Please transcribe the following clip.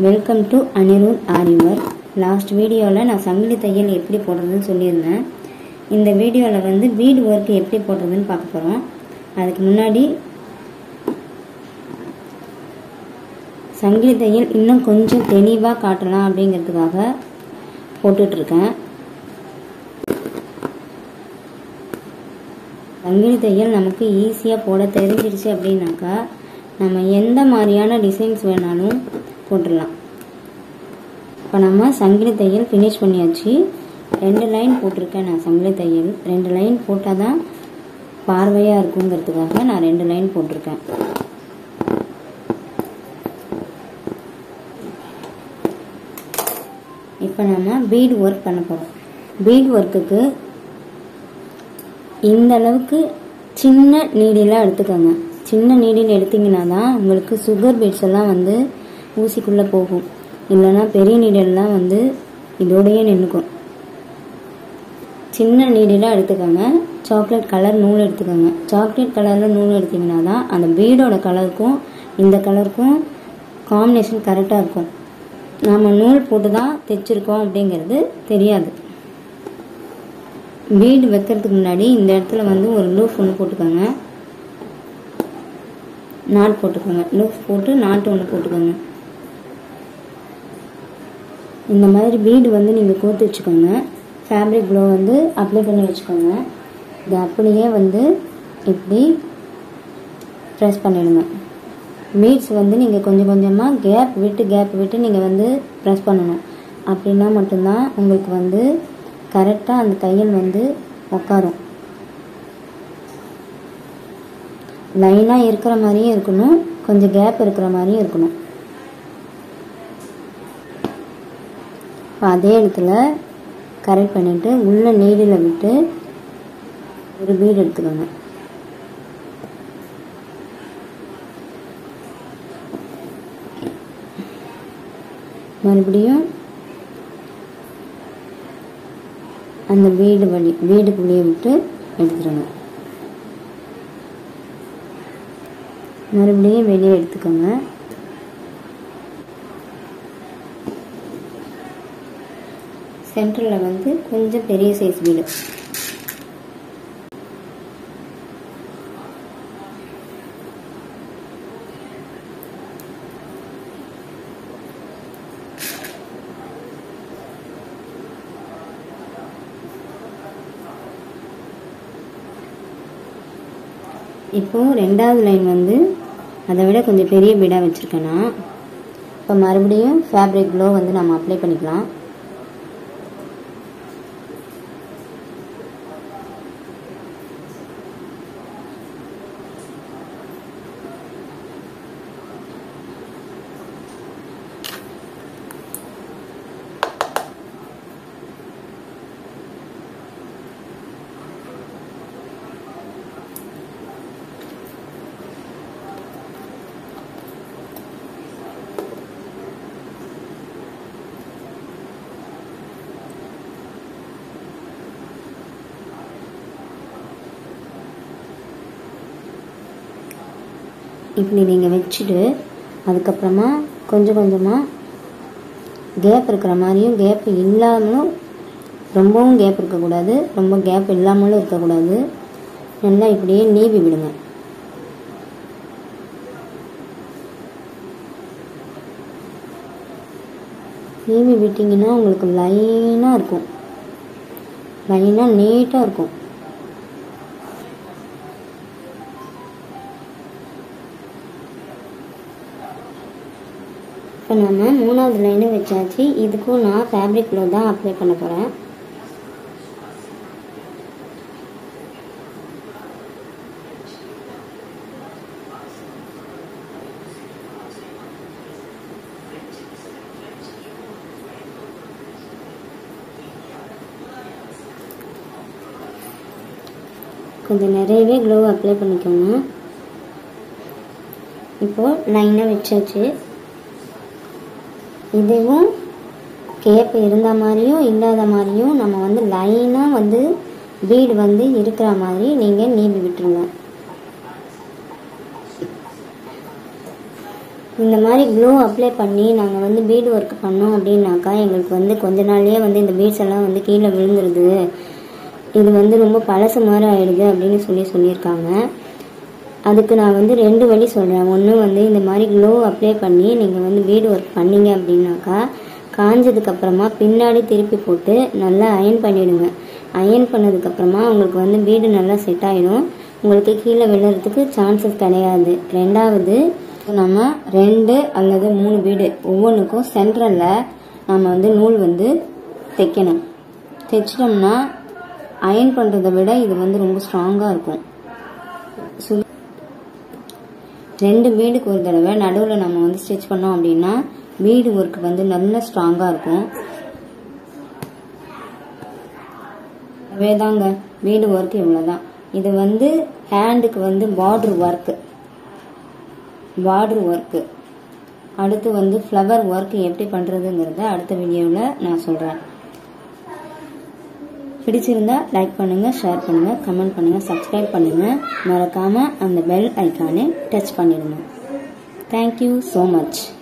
welcome to Anirudh ஆரிவர் last வீடியோவில் நான் சங்கிலி தையல் எப்படி போடுறதுன்னு சொல்லியிருந்தேன் இந்த வீடியோவில் வந்து பீட் ஒர்க் எப்படி போடுறதுன்னு பார்க்க போகிறோம் அதுக்கு முன்னாடி சங்கிலி தையல் இன்னும் கொஞ்சம் தெளிவாக காட்டலாம் அப்படிங்கிறதுக்காக போட்டுட்ருக்கேன் சங்கிலி தையல் நமக்கு ஈஸியாக போட தெரிஞ்சிருச்சு அப்படின்னாக்கா நம்ம எந்த மாதிரியான டிசைன்ஸ் வேணாலும் போட்டுடலாம் இப்போ நம்ம சங்கிலி தையல் ஃபினிஷ் பண்ணியாச்சு ரெண்டு லைன் போட்டிருக்கேன் நான் சங்கிலி தையல் ரெண்டு லைன் போட்டால் தான் பார்வையாக இருக்குங்கிறதுக்காக நான் ரெண்டு லைன் போட்டிருக்கேன் இப்போ நம்ம பீட் ஒர்க் பண்ண போகிறோம் பீட் ஒர்க்குக்கு இந்த அளவுக்கு சின்ன நீடிலாம் எடுத்துக்கோங்க சின்ன நீடில் எடுத்தீங்கன்னா தான் உங்களுக்கு சுகர் பீட்ஸ் எல்லாம் வந்து ஊசிக்குள்ளே போகும் இல்லைன்னா பெரிய நீடெல்லாம் வந்து இதோடையே நின்றுக்கும் சின்ன நீடிலாம் எடுத்துக்கோங்க சாக்லேட் கலர் நூல் எடுத்துக்கோங்க சாக்லேட் கலரில் நூல் எடுத்தீங்கன்னா தான் அந்த பீடோட கலருக்கும் இந்த கலருக்கும் காம்பினேஷன் கரெக்டாக இருக்கும் நாம் நூல் போட்டு தான் தைச்சிருக்கோம் அப்படிங்கிறது தெரியாது பீடு வைக்கிறதுக்கு முன்னாடி இந்த இடத்துல வந்து ஒரு லூஃப் ஒன்று போட்டுக்கோங்க நாட் போட்டுக்கோங்க லூஃப் போட்டு நாட்டு ஒன்று போட்டுக்கோங்க இந்த மாதிரி பீடு வந்து நீங்கள் கோர்த்து வச்சுக்கோங்க ஃபேப்ரிக் க்ளோ வந்து அப்ளை பண்ணி வச்சுக்கோங்க இது அப்படியே வந்து இப்படி ப்ரெஸ் பண்ணிடுங்க பீட்ஸ் வந்து நீங்கள் கொஞ்சம் கொஞ்சமாக கேப் விட்டு கேப் விட்டு நீங்கள் வந்து ப்ரெஸ் பண்ணணும் அப்படின்னா மட்டும்தான் உங்களுக்கு வந்து கரெக்டாக அந்த தையல் வந்து உக்காரும் லைனாக இருக்கிற மாதிரியும் இருக்கணும் கொஞ்சம் கேப் இருக்கிற மாதிரியும் இருக்கணும் இப்போ அதே இடத்துல கரெக்ட் பண்ணிவிட்டு உள்ள நீடில் விட்டு ஒரு பீடு எடுத்துக்கோங்க மறுபடியும் அந்த வீடு வழி வீடுக்குள்ளேயே விட்டு எடுத்துருங்க மறுபடியும் வெளியே எடுத்துக்கோங்க சென்டரில் வந்து கொஞ்சம் பெரிய சைஸ் வீடு இப்போது ரெண்டாவது லைன் வந்து அதை விட கொஞ்சம் பெரிய பீடாக வச்சுருக்கேன்னா இப்போ மறுபடியும் ஃபேப்ரிக் க்ளோ வந்து நம்ம அப்ளை பண்ணிக்கலாம் இப்படி நீங்கள் வச்சுட்டு அதுக்கப்புறமா கொஞ்சம் கொஞ்சமாக கேப் இருக்கிற மாதிரியும் கேப் இல்லாமலும் ரொம்பவும் கேப் இருக்கக்கூடாது ரொம்ப கேப் இல்லாமலும் இருக்கக்கூடாது நல்லா இப்படியே நீவி விடுங்க நீவி விட்டிங்கன்னா உங்களுக்கு லைனாக இருக்கும் லைனாக நீட்டாக இருக்கும் இப்போ நம்ம மூணாவது லைனு வச்சாச்சு இதுக்கும் நான் ஃபேப்ரிக் க்ளோ தான் அப்ளை பண்ண போகிறேன் கொஞ்சம் நிறையவே க்ளோ அப்ளை பண்ணிக்கோங்க இப்போது லைனாக வச்சாச்சு இதுவும் கேப் இருந்த மாதிரியும் இல்லாத மாதிரியும் நம்ம வந்து லைனாக வந்து பீடு வந்து இருக்கிற மாதிரி நீங்கள் நீவி விட்டுருங்க இந்த மாதிரி க்ளோ அப்ளை பண்ணி நாங்கள் வந்து பீடு ஒர்க் பண்ணோம் அப்படின்னாக்கா எங்களுக்கு வந்து கொஞ்ச நாள்லயே வந்து இந்த பீட்ஸ் எல்லாம் வந்து கீழே விழுந்துருது இது வந்து ரொம்ப பழசு மாதிரி ஆயிடுது அப்படின்னு சொல்லி சொல்லியிருக்காங்க அதுக்கு நான் வந்து ரெண்டு வழி சொல்கிறேன் ஒன்று வந்து இந்த மாதிரி க்ளோ அப்ளை பண்ணி நீங்கள் வந்து பீடு ஒர்க் பண்ணீங்க அப்படின்னாக்கா காஞ்சதுக்கப்புறமா பின்னாடி திருப்பி போட்டு நல்லா அயன் பண்ணிவிடுங்க அயன் பண்ணதுக்கப்புறமா உங்களுக்கு வந்து பீடு நல்லா செட் ஆகிடும் உங்களுக்கு கீழே விழுறதுக்கு சான்சஸ் கிடையாது ரெண்டாவது நம்ம ரெண்டு அல்லது மூணு பீடு ஒவ்வொன்றுக்கும் சென்ட்ரலில் நம்ம வந்து நூல் வந்து தைக்கணும் தைச்சிட்டோம்னா அயன் பண்ணுறதை விட இது வந்து ரொம்ப ஸ்ட்ராங்காக இருக்கும் சுல் ரெண்டு பீடுக்கு ஒரு தடவை நடுவில் நம்ம வந்து ஸ்டிச் பண்ணோம் அப்படின்னா பீடு ஒர்க் வந்து நல்ல ஸ்ட்ராங்காக இருக்கும் வேதாங்க பீடு ஒர்க் இவ்வளோதான் இது வந்து ஹேண்டுக்கு வந்து பார்டர் ஒர்க்கு பார்டர் ஒர்க்கு அடுத்து வந்து ஃப்ளவர் ஒர்க் எப்படி பண்ணுறதுங்கிறத அடுத்த வீடியோவில் நான் சொல்கிறேன் பிடிச்சிருந்தா லைக் பண்ணுங்கள் ஷேர் பண்ணுங்கள் கமெண்ட் பண்ணுங்கள் சப்ஸ்கிரைப் பண்ணுங்கள் மறக்காமல் அந்த பெல் ஐக்கானை டச் பண்ணிடுங்க தேங்க்யூ ஸோ மச்